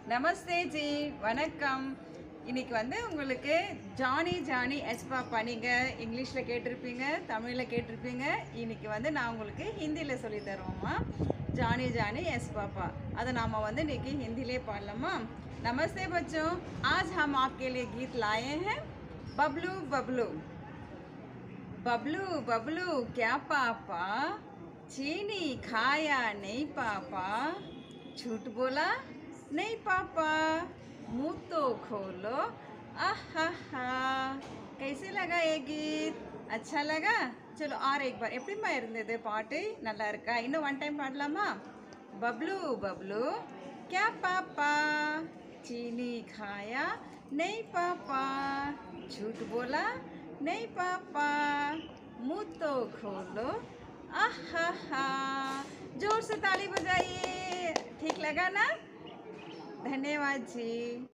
நமஸ்தே G வணக்கம் இன்னைக்கு வந்து உங்களுக்கு ஜானி ஜானி எஸ் பாப்பா நீங்கள் இங்கிலீஷில் கேட்டிருப்பீங்க தமிழில் கேட்டிருப்பீங்க இன்னைக்கு வந்து நான் உங்களுக்கு ஹிந்தியில் சொல்லி தருவோம்மா ஜானி ஜானி எஸ் பாப்பா அதை நாம் வந்து இன்னைக்கு हिंदीले पाडलामा नमस्ते बच्चों आज हम आपके लिए गीत लाए हैं बबलू बबलू बबलू बबलू क्या पापा चीनी खाया नहीं पापा झूठ बोला नहीं पापा मुंह तो खोलो आहा कैसे लगा ये गीत अच्छा लगा चलो और एक बार எப்படிம்மா இருந்தது பாட்டு நல்லா இருக்கா இன்னும் ஒன் டைம் பாடலாமா बबलू बबलू क्या पापा चीनी खाया नहीं पापा झूठ बोला नहीं पापा मुंह तो खोलो आहा जोर से ताली बजाइए ठीक लगा ना धन्यवाद जी